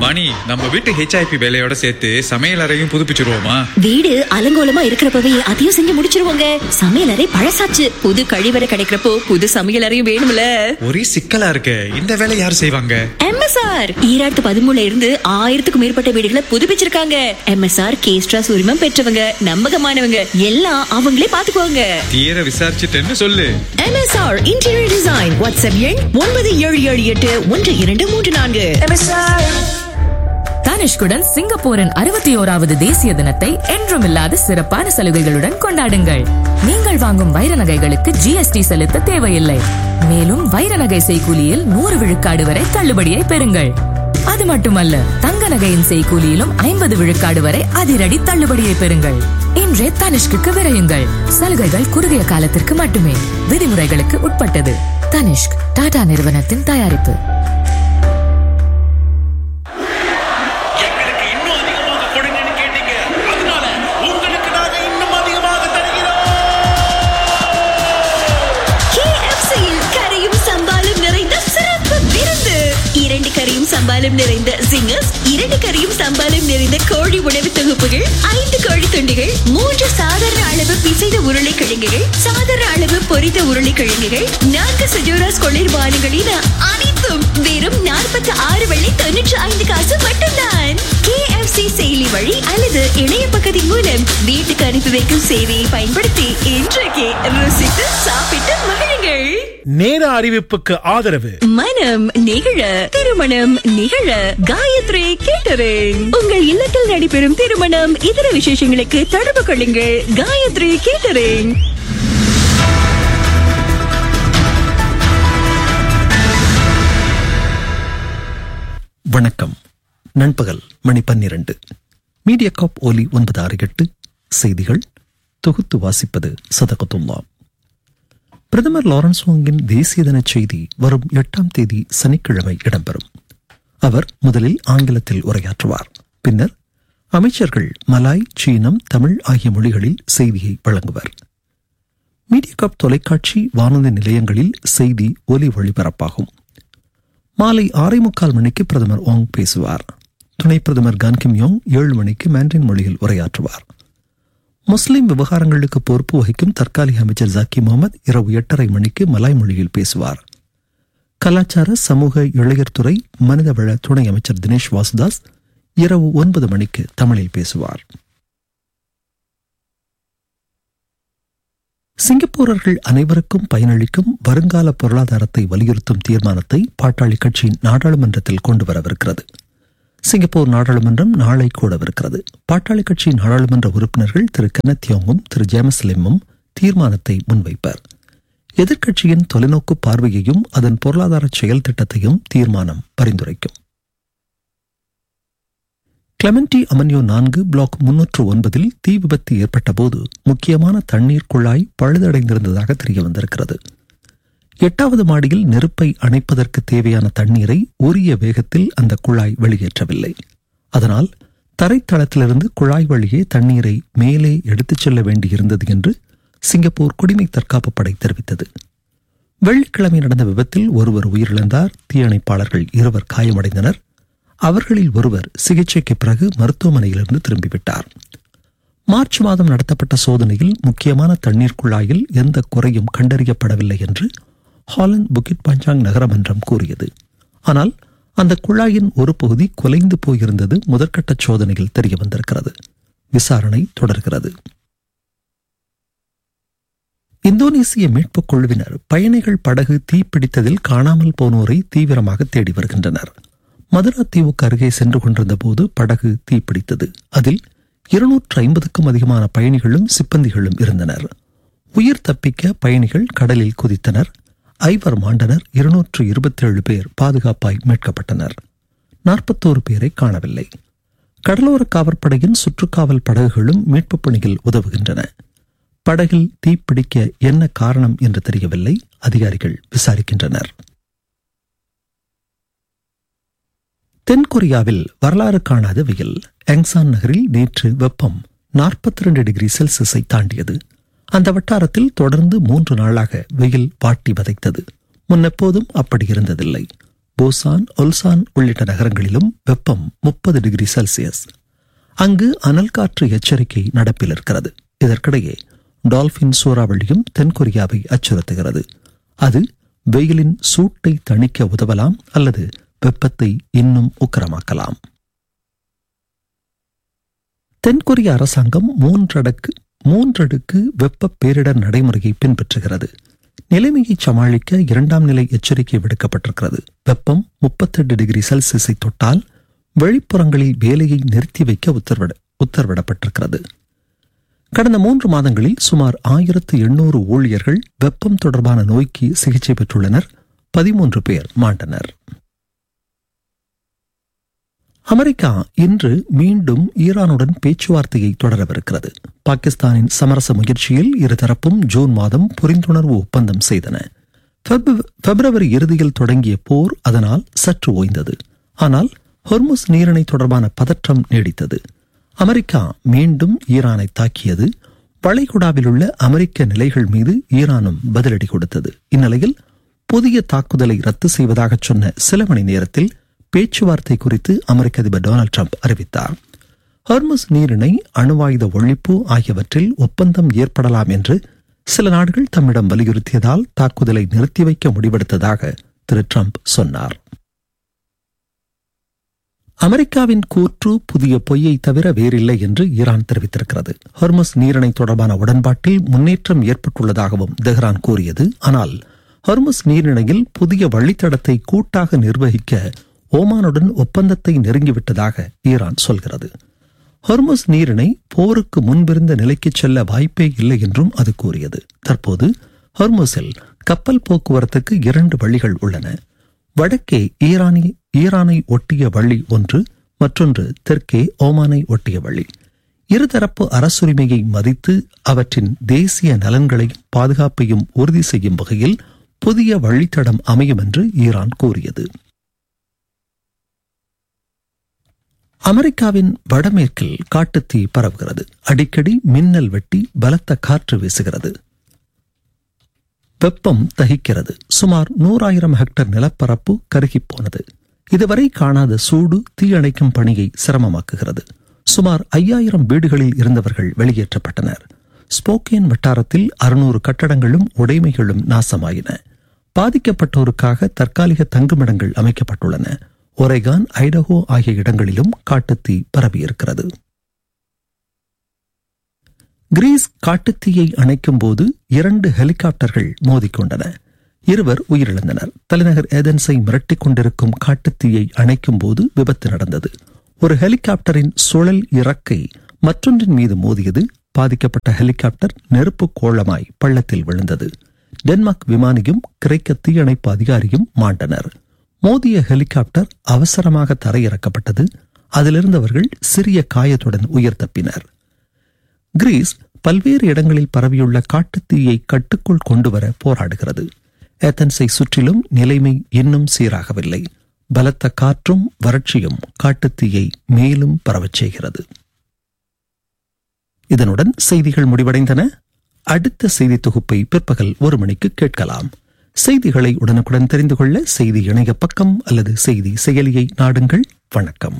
மணி நம்ம வீட்டு ஹெச்ஐபி வேலையோட சேர்த்து சமையல் அறையும் புதுப்பிச்சிருவோமா வீடு அலங்கோலமா இருக்கிறப்பவே அதையும் செஞ்சு முடிச்சிருவோங்க சமையலறை பழசாச்சு புது கழிவறை கிடைக்கிறப்போ புது சமையலறையும் வேணும்ல ஒரே சிக்கலா இருக்கு இந்த வேலை யார் செய்வாங்க எம்எஸ்ஆர் ஈராயிரத்து பதிமூணுல இருந்து ஆயிரத்துக்கும் மேற்பட்ட வீடுகளை புதுப்பிச்சிருக்காங்க எம்எஸ்ஆர் கேஸ்ட்ராஸ் உரிமம் பெற்றவங்க நம்பகமானவங்க எல்லாம் அவங்களே பாத்துக்குவாங்க தீர விசாரிச்சுட்டேன்னு சொல்லு MSR Interior Design வாட்ஸ்அப் எண் ஒன்பது ஏழு ஏழு எட்டு ஒன்று இரண்டு மூன்று நான்கு தனிஷ்குடன் சிங்கப்பூரின் அறுபத்தி ஓராவது தேசிய தினத்தை என்றுமில்லாத சிறப்பான சலுகைகளுடன் கொண்டாடுங்கள் நீங்கள் வாங்கும் வைர நகைகளுக்கு ஜிஎஸ்டி செலுத்த தேவையில்லை மேலும் வைர நகை செய்கூலியில் நூறு விழுக்காடு வரை தள்ளுபடியை பெறுங்கள் அது மட்டுமல்ல தங்க நகையின் செய்கூலியிலும் ஐம்பது விழுக்காடு வரை அதிரடி தள்ளுபடியை பெறுங்கள் இன்றே தனிஷ்குக்கு விரையுங்கள் சலுகைகள் குறுகிய காலத்திற்கு மட்டுமே விதிமுறைகளுக்கு உட்பட்டது தனிஷ்க் டாடா நிறுவனத்தின் தயாரிப்பு எங்களுக்கு இன்னும் அதிகமாக கொடுங்கன்னு கேட்டீங்க அதனால உங்களுக்கு நாங்க இன்னும் அதிகமாக தருகிறோம் KFC யில் கறியும் சம்பாலும் நிறைந்த சிறப்பு விருந்து இரண்டு கறியும் சம்பாலும் நிறைந்த ஜிங்கர்ஸ் இரண்டு கறியும் சம்பாலும் நிறைந்த கோழி உணவு தொகுப்புகள் ஐந்து கோழி துண்டுகள் மூன்று சாதாரண அளவு பிசைத உருளைக்கிழங்குகள் சாதாரண அளவு பொரித்த உருளைக்கிழங்குகள் நான்கு சுஜோராஸ் குளிர்பானங்களின் அனைத்தும் வெறும் நாற்பத்தி ஆறு வெள்ளி தொன்னூற்றி ஐந்து காசு மட்டும்தான் KFC செயலி வழி அல்லது இணைய பக்கத்தின் மூலம் வீட்டுக்கு அனுப்பி வைக்கும் சேவையை பயன்படுத்தி இன்றைக்கே ருசித்து சாப்பிட்டு மகிழுங்கள் நேர அறிவிப்புக்கு ஆதரவு மனம் நிகழ திருமணம் நிகழ காயத்ரி கேட்டரிங் உங்கள் இல்லத்தில் நடைபெறும் திருமணம் இதர விசேஷங்களுக்கு தொடர்பு கொள்ளுங்கள் காயத்ரி கேட்டரிங் வணக்கம் நண்பகல் மணி பன்னிரண்டு மீடியா காப் ஒலி ஒன்பது ஆறு எட்டு செய்திகள் தொகுத்து வாசிப்பது சதகத்துல்லா பிரதமர் லாரன்ஸ் வாங்கின் தேசிய தின செய்தி வரும் எட்டாம் தேதி சனிக்கிழமை இடம்பெறும் அவர் முதலில் ஆங்கிலத்தில் உரையாற்றுவார் பின்னர் அமைச்சர்கள் மலாய் சீனம் தமிழ் ஆகிய மொழிகளில் செய்தியை வழங்குவர் மீடியா காப் தொலைக்காட்சி வானொலி நிலையங்களில் செய்தி ஒலி ஒளிபரப்பாகும் மாலை ஆறே முக்கால் மணிக்கு பிரதமர் வாங் பேசுவார் துணை பிரதமர் கான் கிம் யோங் ஏழு மணிக்கு மாண்ட்ரின் மொழியில் உரையாற்றுவார் முஸ்லிம் விவகாரங்களுக்கு பொறுப்பு வகிக்கும் தற்காலிக அமைச்சர் ஜாக்கி முகமது இரவு எட்டரை மணிக்கு மலாய் மொழியில் பேசுவார் கலாச்சார சமூக இளையர் துறை மனிதவள துணை அமைச்சர் தினேஷ் வாசுதாஸ் இரவு ஒன்பது மணிக்கு தமிழில் பேசுவார் சிங்கப்பூரர்கள் அனைவருக்கும் பயனளிக்கும் வருங்கால பொருளாதாரத்தை வலியுறுத்தும் தீர்மானத்தை பாட்டாளி கட்சியின் நாடாளுமன்றத்தில் கொண்டு வரவிருக்கிறது சிங்கப்பூர் நாடாளுமன்றம் நாளை கூடவிருக்கிறது பாட்டாளி கட்சியின் நாடாளுமன்ற உறுப்பினர்கள் திரு கெனத்யோங்கும் திரு ஜேமஸ் லிம்மும் தீர்மானத்தை முன்வைப்பர் எதிர்க்கட்சியின் தொலைநோக்கு பார்வையையும் அதன் பொருளாதார செயல் திட்டத்தையும் தீர்மானம் பரிந்துரைக்கும் கிளமெண்டி அமன்யோ நான்கு பிளாக் முன்னூற்று ஒன்பதில் தீ விபத்து ஏற்பட்ட போது முக்கியமான தண்ணீர் குழாய் பழுதடைந்திருந்ததாக தெரிய வந்திருக்கிறது எட்டாவது மாடியில் நெருப்பை அணைப்பதற்கு தேவையான தண்ணீரை உரிய வேகத்தில் அந்த குழாய் வெளியேற்றவில்லை அதனால் தரைத்தளத்திலிருந்து குழாய் வழியே தண்ணீரை மேலே எடுத்துச் செல்ல வேண்டியிருந்தது என்று சிங்கப்பூர் குடிமை தற்காப்பு படை தெரிவித்தது வெள்ளிக்கிழமை நடந்த விபத்தில் ஒருவர் உயிரிழந்தார் தீயணைப்பாளர்கள் இருவர் காயமடைந்தனர் அவர்களில் ஒருவர் சிகிச்சைக்கு பிறகு மருத்துவமனையிலிருந்து திரும்பிவிட்டார் மார்ச் மாதம் நடத்தப்பட்ட சோதனையில் முக்கியமான தண்ணீர் குழாயில் எந்த குறையும் கண்டறியப்படவில்லை என்று ஹாலந்து புகிட் பஞ்சாங் நகரமன்றம் கூறியது ஆனால் அந்த குழாயின் ஒரு பகுதி குலைந்து போயிருந்தது முதற்கட்ட சோதனையில் தெரிய வந்திருக்கிறது விசாரணை தொடர்கிறது இந்தோனேசிய மீட்புக் குழுவினர் பயணிகள் படகு தீப்பிடித்ததில் காணாமல் போனோரை தீவிரமாக தேடி வருகின்றனர் மதுரா தீவுக்கு அருகே சென்று கொண்டிருந்த போது படகு தீப்பிடித்தது அதில் இருநூற்று ஐம்பதுக்கும் அதிகமான பயணிகளும் சிப்பந்திகளும் இருந்தனர் உயிர் தப்பிக்க பயணிகள் கடலில் குதித்தனர் ஐவர் மாண்டனர் இருநூற்று இருபத்தேழு பேர் பாதுகாப்பாய் மீட்கப்பட்டனர் நாற்பத்தோரு பேரை காணவில்லை கடலோர காவற்படையின் சுற்றுக்காவல் படகுகளும் மீட்புப் பணியில் உதவுகின்றன படகில் தீப்பிடிக்க என்ன காரணம் என்று தெரியவில்லை அதிகாரிகள் விசாரிக்கின்றனர் தென்கொரியாவில் வரலாறு காணாத வெயில் எங்சான் நகரில் நேற்று வெப்பம் நாற்பத்தி ரெண்டு டிகிரி செல்சியஸை தாண்டியது அந்த வட்டாரத்தில் தொடர்ந்து மூன்று நாளாக வெயில் வாட்டி வதைத்தது முன்னெப்போதும் அப்படி இருந்ததில்லை போசான் ஒல்சான் உள்ளிட்ட நகரங்களிலும் வெப்பம் முப்பது டிகிரி செல்சியஸ் அங்கு அனல் காற்று எச்சரிக்கை நடப்பில் இருக்கிறது இதற்கிடையே டால்பின் சூறாவளியும் தென்கொரியாவை அச்சுறுத்துகிறது அது வெயிலின் சூட்டை தணிக்க உதவலாம் அல்லது வெப்பத்தை இன்னும் உக்கிரமாக்கலாம் தென்கொரிய அரசாங்கம் மூன்றடுக்கு மூன்றடுக்கு வெப்ப பேரிடர் நடைமுறையை பின்பற்றுகிறது நிலைமையை சமாளிக்க இரண்டாம் நிலை எச்சரிக்கை விடுக்கப்பட்டிருக்கிறது வெப்பம் முப்பத்தெட்டு டிகிரி செல்சியஸை தொட்டால் வெளிப்புறங்களில் வேலையை நிறுத்தி வைக்க உத்தரவிட உத்தரவிடப்பட்டிருக்கிறது கடந்த மூன்று மாதங்களில் சுமார் ஆயிரத்து எண்ணூறு ஊழியர்கள் வெப்பம் தொடர்பான நோய்க்கு சிகிச்சை பெற்றுள்ளனர் பதிமூன்று பேர் மாண்டனர் அமெரிக்கா இன்று மீண்டும் ஈரானுடன் பேச்சுவார்த்தையை தொடரவிருக்கிறது பாகிஸ்தானின் சமரச முயற்சியில் இருதரப்பும் ஜூன் மாதம் புரிந்துணர்வு ஒப்பந்தம் செய்தன பிப்ர- பிப்ரவரி இறுதியில் தொடங்கிய போர் அதனால் சற்று ஓய்ந்தது ஆனால் ஹொர்முஸ் நீரிணை தொடர்பான பதற்றம் நீடித்தது அமெரிக்கா மீண்டும் ஈரானை தாக்கியது வளைகுடாவில் உள்ள அமெரிக்க நிலைகள் மீது ஈரானும் பதிலடி கொடுத்தது இந்நிலையில் புதிய தாக்குதலை ரத்து செய்வதாக சொன்ன சில மணி நேரத்தில் பேச்சுவார்த்தை குறித்து அமெரிக்க அதிபர் டொனால்ட் ட்ரம்ப் அறிவித்தார் ஹர்மஸ் நீரிணை அணுவாயுத ஒழிப்பு ஆகியவற்றில் ஒப்பந்தம் ஏற்படலாம் என்று சில நாடுகள் தம்மிடம் வலியுறுத்தியதால் தாக்குதலை நிறுத்தி வைக்க முடிவெடுத்ததாக திரு ட்ரம்ப் சொன்னார் அமெரிக்காவின் கூற்று புதிய பொய்யை தவிர வேறில்லை என்று ஈரான் தெரிவித்திருக்கிறது ஹொர்மஸ் நீரிணை தொடர்பான உடன்பாட்டில் முன்னேற்றம் ஏற்பட்டுள்ளதாகவும் தெஹ்ரான் கூறியது ஆனால் ஹொர்மஸ் நீரிணையில் புதிய வழித்தடத்தை கூட்டாக நிர்வகிக்க ஓமானுடன் ஒப்பந்தத்தை நெருங்கிவிட்டதாக ஈரான் சொல்கிறது ஹொர்மஸ் நீரிணை போருக்கு முன்பிருந்த நிலைக்கு செல்ல வாய்ப்பே இல்லை என்றும் அது கூறியது தற்போது ஹொர்மஸில் கப்பல் போக்குவரத்துக்கு இரண்டு வழிகள் உள்ளன வடக்கே ஈரானி ஈரானை ஒட்டிய வழி ஒன்று மற்றொன்று தெற்கே ஓமானை ஒட்டிய வழி இருதரப்பு அரசுரிமையை மதித்து அவற்றின் தேசிய நலன்களையும் பாதுகாப்பையும் உறுதி செய்யும் வகையில் புதிய வழித்தடம் அமையும் என்று ஈரான் கூறியது அமெரிக்காவின் வடமேற்கில் காட்டுத்தீ பரவுகிறது அடிக்கடி மின்னல் வெட்டி பலத்த காற்று வீசுகிறது வெப்பம் தகிக்கிறது சுமார் நூறாயிரம் ஹெக்டர் நிலப்பரப்பு கருகிப் போனது இதுவரை காணாத சூடு தீயணைக்கும் பணியை சிரமமாக்குகிறது சுமார் ஐயாயிரம் வீடுகளில் இருந்தவர்கள் வெளியேற்றப்பட்டனர் ஸ்போக்கேன் வட்டாரத்தில் அறுநூறு கட்டடங்களும் உடைமைகளும் நாசமாயின பாதிக்கப்பட்டோருக்காக தற்காலிக தங்குமிடங்கள் அமைக்கப்பட்டுள்ளன ஒரேகான் ஐடஹோ ஆகிய இடங்களிலும் காட்டுத்தீ பரவியிருக்கிறது கிரீஸ் காட்டுத்தீயை அணைக்கும் போது இரண்டு ஹெலிகாப்டர்கள் மோதிக்கொண்டன இருவர் உயிரிழந்தனர் தலைநகர் ஏதென்ஸை மிரட்டிக் கொண்டிருக்கும் காட்டுத்தீயை அணைக்கும் போது விபத்து நடந்தது ஒரு ஹெலிகாப்டரின் சுழல் இறக்கை மற்றொன்றின் மீது மோதியது பாதிக்கப்பட்ட ஹெலிகாப்டர் நெருப்பு கோளமாய் பள்ளத்தில் விழுந்தது டென்மார்க் விமானியும் கிரேக்க தீயணைப்பு அதிகாரியும் மாண்டனர் மோதிய ஹெலிகாப்டர் அவசரமாக தரையிறக்கப்பட்டது அதிலிருந்தவர்கள் சிறிய காயத்துடன் உயிர் தப்பினர் கிரீஸ் பல்வேறு இடங்களில் பரவியுள்ள காட்டுத்தீயை கட்டுக்குள் கொண்டுவர போராடுகிறது ஏத்தன்ஸை சுற்றிலும் நிலைமை இன்னும் சீராகவில்லை பலத்த காற்றும் வறட்சியும் காட்டுத்தீயை மேலும் பரவச் செய்கிறது இதனுடன் செய்திகள் முடிவடைந்தன அடுத்த செய்தி தொகுப்பை பிற்பகல் ஒரு மணிக்கு கேட்கலாம் செய்திகளை உடனுக்குடன் தெரிந்து கொள்ள செய்தி இணைய பக்கம் அல்லது செய்தி செயலியை நாடுங்கள் வணக்கம்